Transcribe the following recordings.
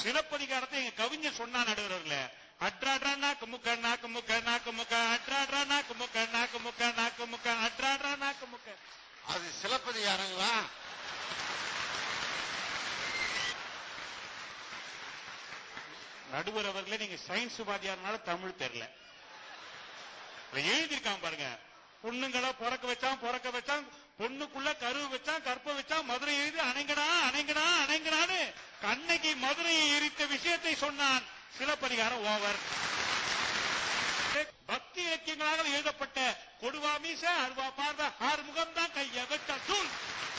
சிலப்பதிகாரத்தை எங்க கவிஞர் சொன்னா நடுவர்களே அட்ராட்ரா நாக்கு முக்க நாக்கு முக்க நாக்கு முக்க அட்ராட்ரா நாக்கு முக்க நாக்கு முக்க நாக்கு முக்க அட்ராட்ரா நாக்கு முக்க அது சிலப்பதிகாரங்களா நடுவர் அவர்களே நீங்க சயின்ஸ் வாதியாரனால தமிழ் தெரியல அதுல எழுதியிருக்கான் பாருங்க பொண்ணுங்களை பிறக்க வச்சான் பிறக்க வச்சான் பொண்ணுக்குள்ள கருவு வச்சான் கற்ப வச்சான் மதுரை எழுதி அணைங்கடா அணைங்கடா அணைங்கடான்னு கண்ணகி மதுரையை எரித்த விஷயத்தை சொன்னான் சிலப்பதிகாரம் ஓவர் பக்தி இலக்கியங்களாக எழுதப்பட்ட கொடுவா மீச அருவா பார்வ ஆறுமுகம் தான் கைய வச்ச தூள்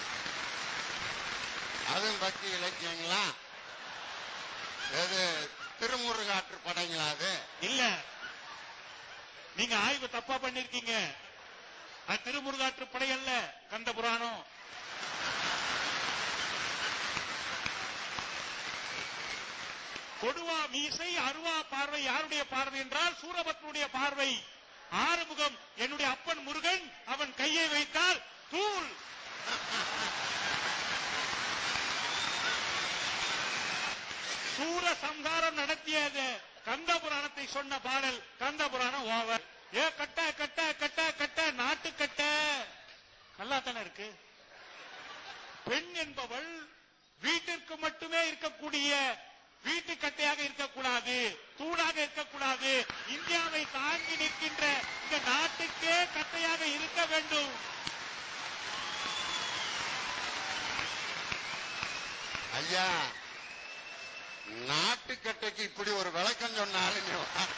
அதுவும் பக்தி இலக்கியங்களா எது திருமுருகாற்று படைங்களா அது இல்ல நீங்க ஆய்வு தப்பா பண்ணிருக்கீங்க அது திருமுருகாற்று படை அல்ல கந்த புராணம் கொடுவா மீசை அருவா பார்வை யாருடைய பார்வை என்றால் சூரபத்மனுடைய பார்வை ஆறுமுகம் என்னுடைய அப்பன் முருகன் அவன் கையை வைத்தால் தூள் சூர சம்ஹாரம் நடத்தியது கந்த புராணத்தை சொன்ன பாடல் கந்த புராணம் ஓவர் ஏ கட்ட கட்ட கட்ட கட்ட நாட்டு கட்ட நல்லா தானே இருக்கு பெண் என்பவள் வீட்டிற்கு மட்டுமே இருக்கக்கூடிய வீட்டு கட்டையாக இருக்கக்கூடாது தூணாக இருக்கக்கூடாது இந்தியாவை தாங்கி நிற்கின்ற இந்த நாட்டுக்கே கட்டையாக இருக்க வேண்டும் ஐயா நாட்டுக்கட்டைக்கு இப்படி ஒரு விளக்கம் சொன்னாலும் நீ வா.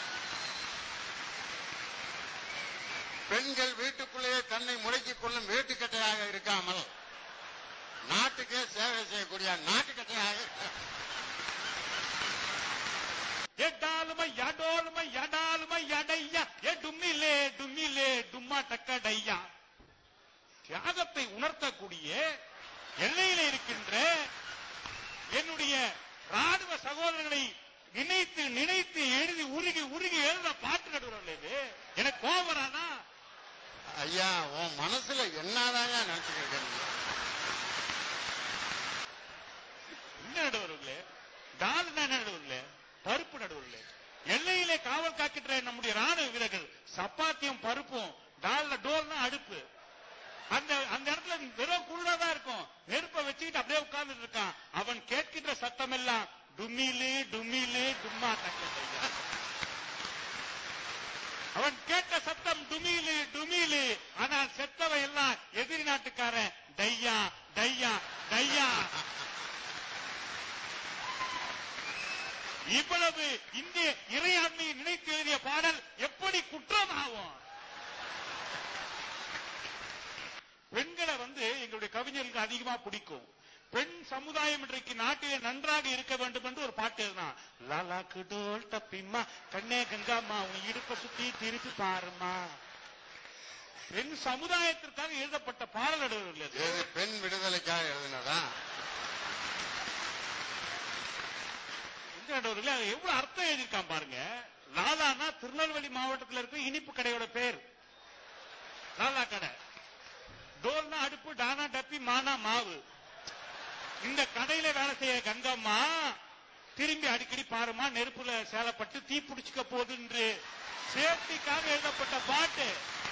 பெண்கள் வீட்டுக்குள்ளேயே தன்னை முடக்கிக் கொள்ளும் வீட்டுக்கட்டையாக இருக்காமல் நாட்டுக்கே சேவை செய்யக்கூடிய நாட்டுக்கட்டையாக இருக்க- எட்டாலுமை எடோலுமை எடாலுமை எடையா எ டும்மிலே டும்மிலே டும்மா டக்கடையா தியாகத்தை உணர்த்தக்கூடிய எல்லையில இருக்கின்ற என்னுடைய ராணுவ சகோதரர்களை நினைத்து நினைத்து எழுதி உருகி உருகி எழுத பாட்டு நடுவர்கள் இது எனக்கு கோபம் வராதா ஐயா உன் மனசுல என்னதாங்க நினைச்சுக்கிட்டு இருக்கீங்க? என்ன நடுவர்களே டால் என்ன நடுவர்களே பருப்பு நடுவர்களே எல்லையிலே காவல் காக்கின்ற நம்முடைய ராணுவ வீரர்கள் சப்பாத்தியும் பருப்பும் டால்ல டோல்னா அடுப்பு அந்த அந்த இடத்துல வெறும் குள்ளதான் இருக்கும் நெருப்பை வச்சுக்கிட்டு அப்படியே உட்கார்ந்துட்டு இருக்கான் அவன் கேட்கின்ற சத்தம் எல்லாம் டும்மிலு டும்மிலு டும்மா தக்கதையா அவன் கேட்ட சத்தம் டுமிலு டுமிலு ஆனால் செத்தவை எல்லாம் எதிரி நாட்டுக்காரன் டையா டையா டையா இவ்வளவு இந்திய இறையாண்மையை நினைத்து எழுதிய பாடல் எப்படி குற்றமாகும் பெண்களை வந்து எங்களுடைய கவிஞர்களுக்கு அதிகமா பிடிக்கும் பெண் சமுதாயம் இன்றைக்கு நாட்டிலே நன்றாக இருக்க வேண்டும் என்று ஒரு பாட்டு எழுதினான் லாலா குடோல் தப்பிம்மா கண்ணே கங்காம்மா உன் இடுப்பை சுத்தி திருப்பி பாருமா பெண் சமுதாயத்திற்காக எழுதப்பட்ட பாடல் நடுவர்கள் அது. இது பெண் விடுதலைக்காக எழுதினதா இந்த நடுவர்களே அது எவ்வளவு அர்த்தம் எழுதியிருக்கான் பாருங்க லாலானா திருநெல்வேலி மாவட்டத்தில் இருக்க இனிப்பு கடையோட பேர் லாலா கடை டோல்னா அடுப்பு டானா டப்பி மானா மாவு இந்த கடையில வேலை செய்ய கங்கம்மா திரும்பி அடிக்கடி பாருமா நெருப்புல சேலப்பட்டு தீ பிடிச்சுக்க போகுது என்று சேஃப்டிக்காக எழுதப்பட்ட பாட்டு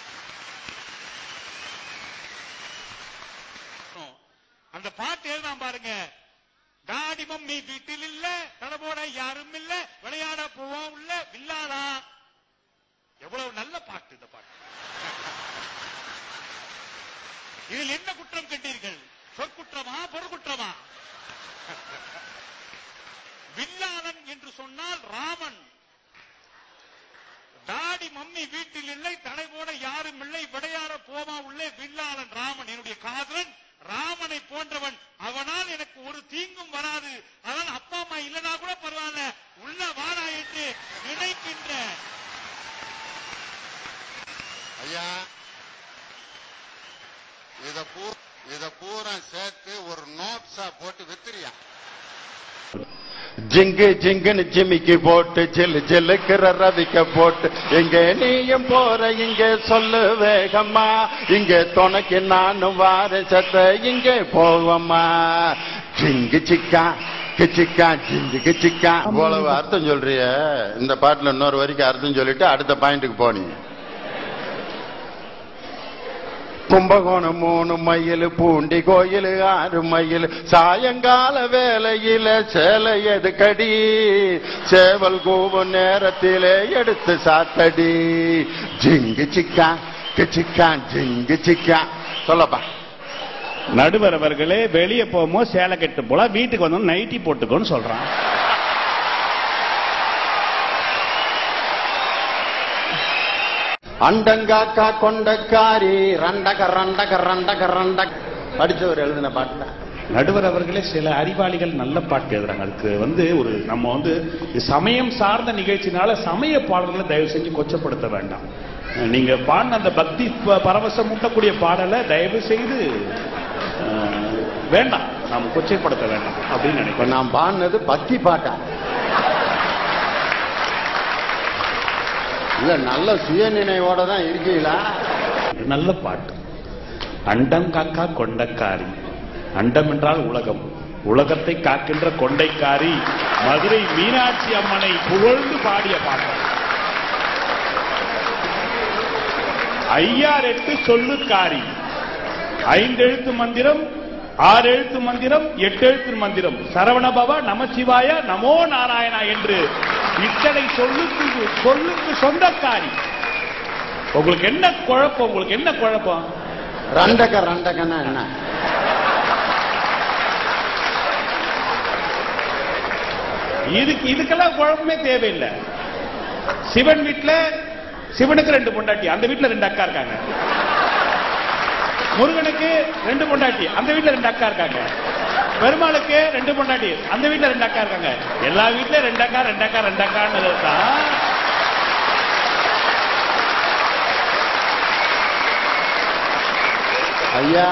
அந்த பாட்டு எழுதாம் பாருங்க டாடி மம்மி வீட்டில் இல்ல தலைபோட யாரும் இல்ல விளையாட போவோம் இல்ல வில்லாடா எவ்வளவு நல்ல பாட்டு இந்த பாட்டு இதில் என்ன குற்றம் கண்டீர்கள் சொற்குற்றமா பொருட்குற்றமா வில்லாளன் என்று சொன்னால் ராமன் டாடி மம்மி வீட்டில் இல்லை தடை போட யாரும் இல்லை விளையாட போமா உள்ளே வில்லாளன் ராமன் என்னுடைய காதலன் ராமனை போன்றவன் அவனால் எனக்கு ஒரு தீங்கும் வராது அதனால் அப்பா அம்மா இல்லனா கூட பரவாயில்ல உள்ள வாடா என்று நினைக்கின்ற ஐயா இத பூ இத பூரா சேர்த்து ஒரு நோட்ஸா போட்டு வித்துறியா ஜிங்கு ஜிங்குன்னு ஜிமிக்கி போட்டு ஜில்லு ஜில்லுக்கிற ரவிக்க போட்டு எங்க நீயும் போற இங்க சொல்லு வேகம்மா இங்க துணைக்கு நானும் வார சத்த இங்க போவம்மா ஜிங்கு சிக்கா கிச்சிக்கா ஜிங்கு கிச்சிக்கா இவ்வளவு அர்த்தம் சொல்றிய இந்த பாட்டுல இன்னொரு வரைக்கும் அர்த்தம் சொல்லிட்டு அடுத்த பாயிண்ட்டுக்கு போனீங்க கும்பகோணம் மூணு மயில் பூண்டி கோயில் ஆறு மயில் சாயங்கால வேலையில சேலை எதுக்கடி சேவல் கூவும் நேரத்திலே எடுத்து சாத்தடி ஜிங்கு சிக்கா கிச்சிக்கா ஜிங்கு சிக்கா சொல்லப்பா நடுவர் அவர்களே வெளியே போகும்போது சேலை கட்டு போல வீட்டுக்கு வந்து நைட்டி போட்டுக்கோன்னு சொல்றான் அண்டங்காக்கா கொண்டக்காரி ரண்டக ரண்டக ரண்டக ரண்டக படிச்சவர் எழுதின பாட்டு நடுவர் அவர்களே சில அறிவாளிகள் நல்ல பாட்டு எழுதுறாங்க அதுக்கு வந்து ஒரு நம்ம வந்து இது சமயம் சார்ந்த நிகழ்ச்சினால சமய பாடல்களை தயவு செஞ்சு கொச்சப்படுத்த வேண்டாம் நீங்க பாடின அந்த பக்தி ப- பரவசம் ஊட்டக்கூடிய பாடலை தயவு செய்து அஹ், வேண்டாம் நாம் கொச்சைப்படுத்த வேண்டாம் அப்படின்னு இப்ப நினைக்கிறேன் நான் பாடினது பக்தி பாட்டா இல்ல நல்ல சுய நினைவோட தான் இருக்கீங்களா நல்ல பாட்டு அண்டம் காக்கா கொண்டக்காரி அண்டம் என்றால் உலகம் உலகத்தை காக்கின்ற கொண்டைக்காரி மதுரை மீனாட்சி அம்மனை புகழ்ந்து பாடிய பாட்டு ஐயார் எட்டு சொல்லுக்காரி ஐந்தெழுத்து மந்திரம் ஆறு எழுத்து மந்திரம் எட்டு எழுத்து மந்திரம் சரவணபவா நமசிவாய நமோ நாராயணா என்று இத்தனை சொல்லுக்கு சொல்லுக்கு சொந்தக்காரி உங்களுக்கு என்ன குழப்பம் உங்களுக்கு என்ன குழப்பம் ரண்டக ரண்டகன்னா என்ன இதுக்கு இதுக்கெல்லாம் குழப்பமே தேவையில்லை சிவன் வீட்டுல சிவனுக்கு ரெண்டு பொண்டாட்டி அந்த வீட்டுல ரெண்டு அக்கா இருக்காங்க முருகனுக்கு ரெண்டு பொண்டாட்டி அந்த வீட்டுல ரெண்டு அக்கா இருக்காங்க பெருமாளுக்கு ரெண்டு பொண்டாட்டி அந்த வீட்டுல ரெண்டு அக்கா இருக்காங்க எல்லா வீட்லயும் ரெண்டு அக்கா ரெண்டு அக்கா ரெண்டு அக்கான்னு தான் ஐயா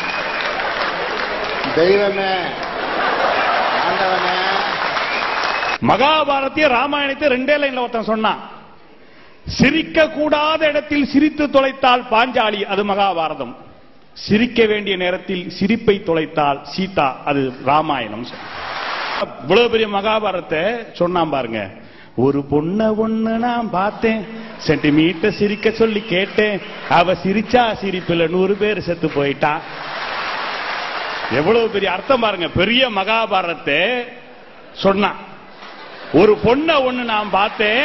தெய்வமே ஆண்டவனே மகாபாரதிய ராமாயணத்தை ரெண்டே லைன்ல ஒருத்தன் சொன்னான் சிரிக்க கூடாத இடத்தில் சிரித்து தொலைத்தால் பாஞ்சாலி அது மகாபாரதம் சிரிக்க வேண்டிய நேரத்தில் சிரிப்பை தொலைத்தால் சீதா அது ராமாயணம் இவ்வளவு பெரிய மகாபாரத்தை சொன்னான் பாருங்க ஒரு பொண்ண ஒண்ணு நான் பார்த்தேன் சென்டிமீட்டர் சிரிக்க சொல்லி கேட்டேன் அவ சிரிச்சா சிரிப்புல நூறு பேர் செத்து போயிட்டா எவ்வளவு பெரிய அர்த்தம் பாருங்க பெரிய மகாபாரத்தை சொன்னான் ஒரு பொண்ண ஒண்ணு நான் பார்த்தேன்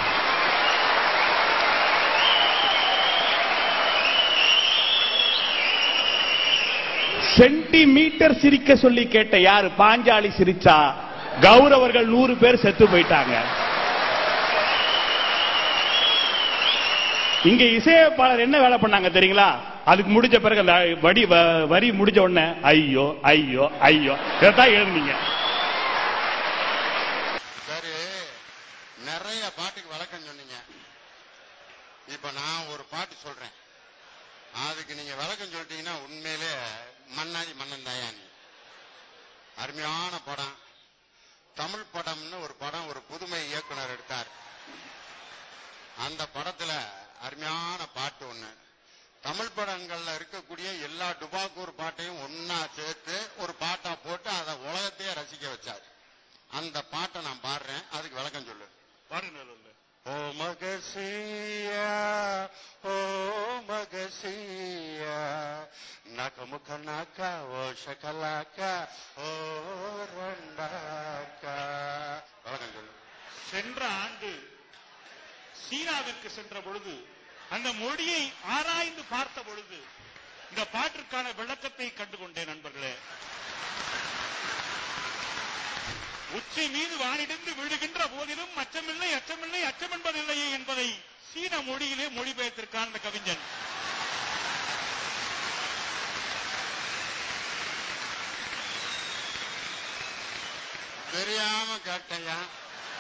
சென்டிமீட்டர் சிரிக்க சொல்லி கேட்ட யாரு பாஞ்சாலி சிரிச்சா கௌரவர்கள் நூறு பேர் செத்து போயிட்டாங்க இங்க இசையமைப்பாளர் என்ன வேலை பண்ணாங்க தெரியுங்களா அதுக்கு முடிஞ்ச பிறகு அந்த வடி வ- வரி முடிஞ்ச உடனே ஐயோ ஐயோ ஐயோ இதைத்தான் எழுதுனீங்க சரி நிறைய பாட்டுக்கு விளக்கம் சொன்னீங்க இப்ப நான் ஒரு பாட்டு சொல்றேன் அதுக்கு நீங்க விளக்கம் சொல்லிட்டீங்கன்னா உண்மையிலே மன்னாதி மன்னன் தயானி அருமையான படம் தமிழ் படம்னு ஒரு படம் ஒரு புதுமை இயக்குனர் எடுத்தார் அந்த படத்துல அருமையான பாட்டு ஒண்ணு தமிழ் படங்கள்ல இருக்கக்கூடிய எல்லா டுபாக்கூர் பாட்டையும் ஒன்னா சேர்த்து ஒரு பாட்டா போட்டு அதை உலகத்தையே ரசிக்க வச்சார் அந்த பாட்டை நான் பாடுறேன் அதுக்கு விளக்கம் சொல்லு ஓ மகசியா ஓ மகசியா நகமுக நாக்க ஓ ஷகலாக்க ஓ ரெண்டாக்க விளக்கம் சொல்லு சென்ற ஆண்டு சீனாவிற்கு சென்ற பொழுது அந்த மொழியை ஆராய்ந்து பார்த்த பொழுது இந்த பாட்டிற்கான விளக்கத்தை கண்டுகொண்டேன் நண்பர்களே உச்சி மீது வானிடிந்து விழுகின்ற போதிலும் அச்சமில்லை அச்சமில்லை அச்சம் என்பதில்லையே என்பதை சீன மொழியிலே மொழிபெயர்த்திருக்கான் அந்த கவிஞன் தெரியாம கேட்டையா